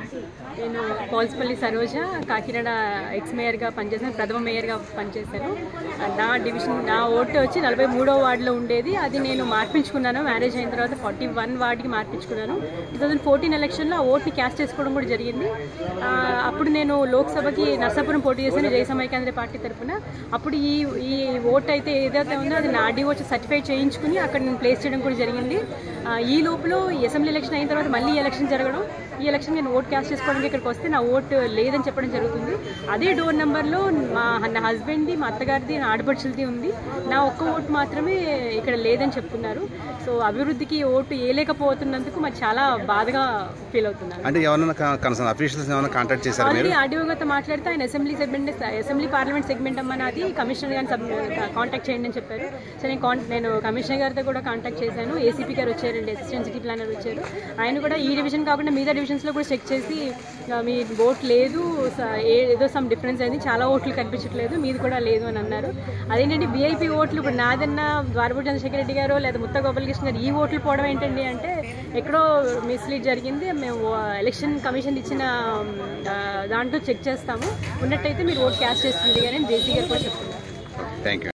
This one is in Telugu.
నేను పాల్స్పల్లి సరోజ కాకినాడ ఎక్స్ మేయర్గా పనిచేశాను ప్రథమ మేయర్గా పనిచేశాను నా డివిజన్ నా ఓటు వచ్చి నలభై మూడో వార్డులో ఉండేది అది నేను మార్పించుకున్నాను మ్యారేజ్ అయిన తర్వాత ఫార్టీ వన్ వార్డుకి మార్పించుకున్నాను టూ థౌజండ్ ఫోర్టీన్ ఎలక్షన్లో ఆ ఓట్ని క్యాస్ట్ చేసుకోవడం కూడా జరిగింది ఆ, అప్పుడు నేను లోక్సభకి నర్సాపురం పోటీ చేశాను జయ సమైకాంధ్ర పార్టీ తరఫున అప్పుడు ఈ ఈ ఓట్ అయితే ఏదైతే ఉందో అది నా ఆర్డీఓ సర్టిఫై చేయించుకుని అక్కడ నేను ప్లేస్ చేయడం కూడా జరిగింది ఆ, ఈ లోపల ఈ అసెంబ్లీ ఎలక్షన్ అయిన తర్వాత మళ్ళీ ఈ ఎలక్షన్ జరగడం ఈ ఎలక్షన్ నేను ఓట్ క్యాస్ట్ చేసుకోవడానికి ఇక్కడికి వస్తే నా ఓట్ లేదని చెప్పడం జరుగుతుంది అదే డోర్ నెంబర్లో మా నా హస్బెండ్ది మా అత్తగారిది నా ఆడపడుచులది ఉంది నా ఒక్క ఓటు మాత్రమే ఇక్కడ లేదని చెప్తున్నారు సో అభివృద్ధికి ఓటు వేయలేకపోతున్నందుకు మరి చాలా బాధగా ఫీల్ అవుతున్నాను అంటే ఎవరైనా కన్సర్న్ అఫీషియల్స్ ఏమైనా కాంటాక్ట్ చేశారు మీరు ఆల్రెడీ ఆర్డీఓ గారితో మాట్లాడితే ఆయన assembly segment assembly parliament segment అమ్మని అది కమిషనర్ గారిని సబ్ కాంటాక్ట్ చేయండి అని చెప్పారు సో నేను కాన్ నేను కమిషనర్ గారితో కూడా కాంటాక్ట్ చేశాను ఏసీపీ గారు వచ్చారండి అసిస్టెంట్ సిటీ ప్లానర్ వచ్చారు ఆయన కూడా ఈ డివిజన్ కాకుండా మిగతా డివిజన్స్లో కూడా చెక్ చేసి ఆ, మీ ఓట్ లేదు స- ఏ- ఏదో సమ్ డిఫరెన్స్ అయింది చాలా ఓట్లు కనిపించట్లేదు మీది కూడా లేదు అని అన్నారు అదేంటంటే బీఐపీ ఓట్లు ఇప్పుడు నాదన్నా ద్వారపూడి చంద్రశేఖర రెడ్డి గారు లేదా ముత్త గోపాలకృష్ణ గారు ఈ ఓట్లు పోవడం ఏంటండి అంటే ఎక్కడో మిస్లీడ్ జరిగింది మేము ఎలక్షన్ కమిషన్ ఇచ్చిన ఆ, దాంట్లో చెక్ చేస్తాము ఉన్నట్టయితే మీరు ఓట్ క్యాస్ట్ చేస్తుంది కానీ జేసీ గారు కూడా చెప్తున్నారు థ్యాంక్ యూ